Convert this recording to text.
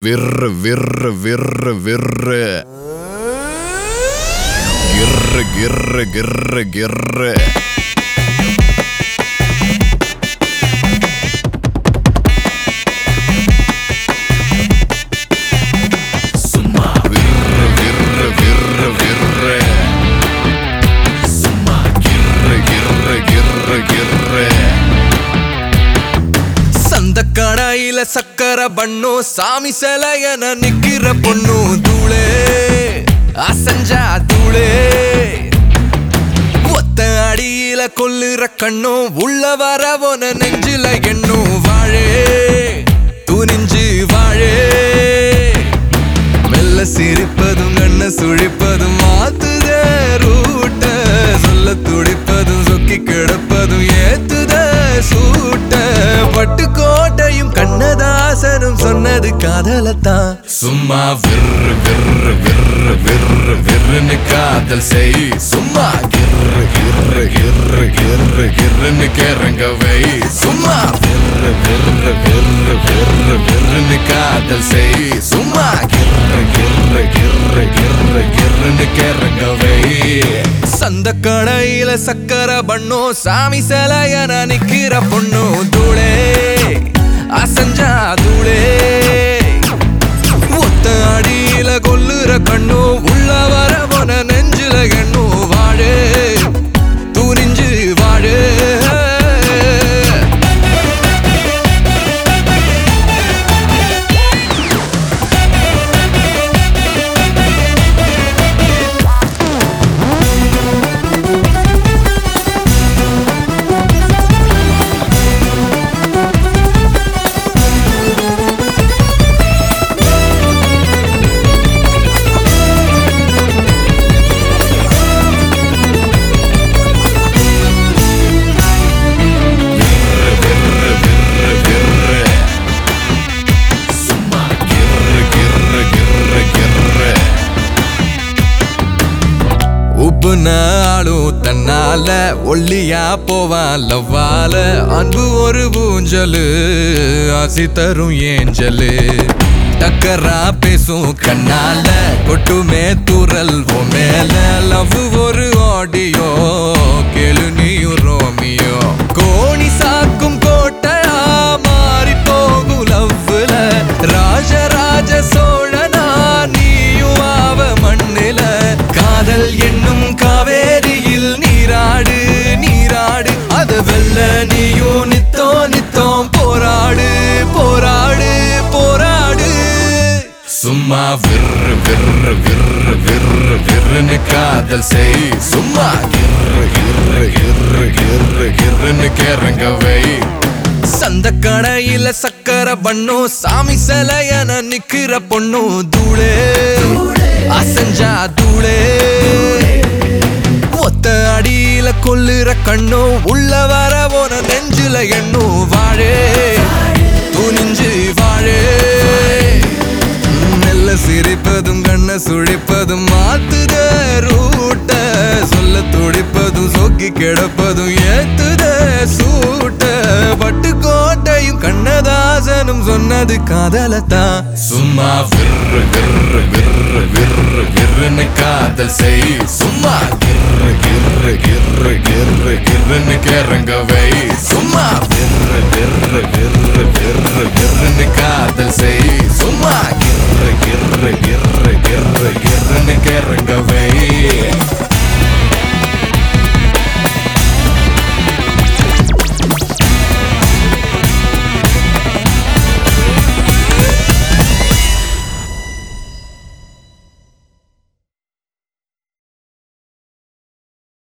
விர்ரு விர்ரு விர்ரு விர்ரு கிர்ரு கிர்ரு கிர்ரு கிர்ரு சும்மா விர்ரு விர்ரு விர்ரு விர்ரு சும்மா கிர்ரு கிர்ரு கிர்ரு கிர்ரு சந்த கடாயில சக்கர பண்ணு சாமி சிலையன நிக்கிற பொண்ணு தூளே அசஞ்சா தூளே ஒத்த அடியில கொல்லுற கண்ணும் உள்ள வரவன நெஞ்சில எண்ணும் வாழே துணிஞ்சு வாழே மெல்ல சிரிப்பதும் கண்ண சுழிப்பதும் மாத்துதே ரூட்ட சொல்ல துடிப்பதும் சொக்கி கிடப்பதும் ஏத்துதே சூட்ட பட்டு கோட்டையும் கண்ணதாசனும் சொன்னது காதலத்தான் சும்மா விர்ரு விர்ரு விர்ரு விர்ரு விர்ருன்னு காதல் செய் சும்மா கிர்ரு கிர்ரு கிர்ரு கிர்ரு கிர்ருன்னு கிறங்க வை சும்மா விர்ரு விர்ரு விர்ரு விர்ரு விர்ருன்னு காதல் செய் சும்மா கிர்ரு கிர்ரு கிர்ரு கிர்ரு கிர்ருன்னு கிறங்க வை சந்த கடையில சக்கர பண்ணோ சாமி சிலையன நிக்கிற பொண்ணு தூளே அசஞ்சா தூளே ஒத்த அடியில கொல்லுற கண்ணு உள்ள வர போன நெஞ்சில எண்ணு வாழே துணிஞ்சு வாழே சும்மா கிர்ரு கிர்ரு கிர்ரு கிர்ரு உப்பு நாளும் தன்னால ஒல்லியா போவான் லவ்வால அன்பு ஒரு ஊஞ்சலு ஆசி தரும் ஏஞ்சலு டக்கரா பேசும் கண்ணால கொட்டுமே தூரல் ஓ மேல லவ் ஒரு ஆடியோ கேளு நீயும் ரோமியோ கோணி சாக்கும் கோட்டையா மாறி போகும் லவ்ல ராஜராஜ சோழனா நீயும் ஆவ மண்ணில காதல் என்னும் காவேரியில் நீராடு நீராடு அது வெல்ல நீயும் நித்தோ நித்தோம் போராடு போராடு போராடு சும்மா விர்ரு விர்ரு விர்ரு விர்ரு விர்ருன்னு காதல் செய் சும்மா கிர்ரு கிர்ரு கிர்ரு கிர்ரு கிர்ருன்னு கிறங்க வை சந்த கடையில சக்கர பண்ணோ சாமி சிலையன நிக்கிற பொண்ணு தூளே அசஞ்சா தூளே ஒத்த அடியில கொல்லுற கண்ணோ உள்ள வர போன நெஞ்சில எண்ணும் வாழே துணிஞ்சு வாழே மெல்ல சிரிப்பதும் கண்ண சுழிப்பதும் மாத்துத ரூட்ட சொல்ல துடிப்பதும் சொக்கி கிடப்பதும் ஏத்துத சூட்ட பட்டு கோட்டையும் கண்ணதாசனும் சொன்னது காதலத்தான் சும்மா விர்ரு விர்ரு விர்ரு விர்ரு விர்ருன்னு காதல் செய் சும்மா கிர்ரு கிர்ரு கிர்ரு கிர்ரு கிர்ருன்னு கிறங்க வை சும்மா விர்ரு விர்ரு விர்ரு விர்ரு விர்ருன்னு காதல் செய் சும்மா